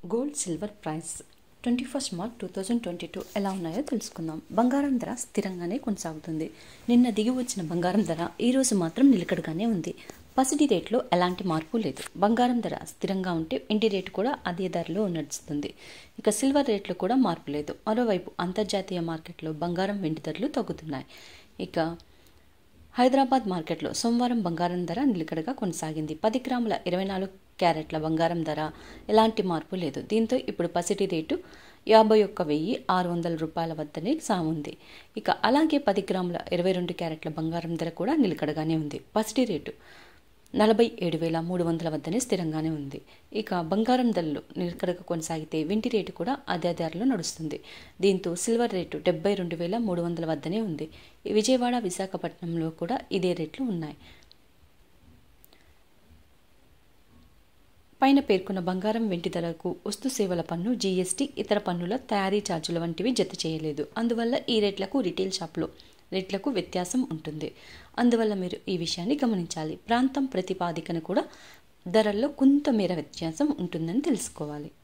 gold silver price twenty first March two thousand twenty two ఎలా ఉన్నాయో తెలుసుకుందాం బంగారం ధర స్థిరంగానే కొనసాగుతుంది నిన్న దిగి వచ్చిన బంగారం ధర ఈరోజు మాత్రం నిలకడగానే ఉంది పసిడి రేట్లో ఎలాంటి మార్పు లేదు బంగారం ధర స్థిరంగా ఉంటే ఇంటి రేటు కూడా అదే ధరలో నడుస్తుంది ఇక సిల్వర్ రేట్లో కూడా మార్పు లేదు మరోవైపు అంతర్జాతీయ మార్కెట్లో బంగారం వెండి ధరలు తగ్గుతున్నాయి ఇక హైదరాబాద్ మార్కెట్లో సోమవారం బంగారం ధర నిలకడగా కొనసాగింది పది గ్రాముల ఇరవై నాలుగు క్యారెట్ల బంగారం ధర ఎలాంటి మార్పు లేదు దీంతో ఇప్పుడు పసిటి రేటు యాభై ఒక్క వెయ్యి ఆరు వందల రూపాయల వద్దనే సాగుంది ఇక అలాగే పది గ్రాముల ఇరవై రెండు క్యారెట్ల బంగారం ధర కూడా నిలకడగానే ఉంది పసిటి రేటు నలభై ఏడు వేల మూడు వందల వద్దనే స్థిరంగానే ఉంది ఇక బంగారం ధరలు నిలకడగా కొనసాగితే వెండి రేటు కూడా అదే ధరలో నడుస్తుంది దీంతో సిల్వర్ రేటు డెబ్బై రెండు వేల మూడు వందల వద్దనే ఉంది విజయవాడ విశాఖపట్నంలో కూడా ఇదే రేట్లు ఉన్నాయి పైన పేర్కొన్న బంగారం వెండి ధరకు వస్తు సేవల పన్ను జీఎస్టీ ఇతర పన్నుల తయారీ ఛార్జీల వంటివి జత చేయలేదు అందువల్ల ఈ రేట్లకు రిటైల్ షాప్లో రేట్లకు వ్యత్యాసం ఉంటుంది అందువల్ల మీరు ఈ విషయాన్ని గమనించాలి ప్రాంతం ప్రతిపాదికన కూడా ధరల్లో కొంత మేర వ్యత్యాసం ఉంటుందని తెలుసుకోవాలి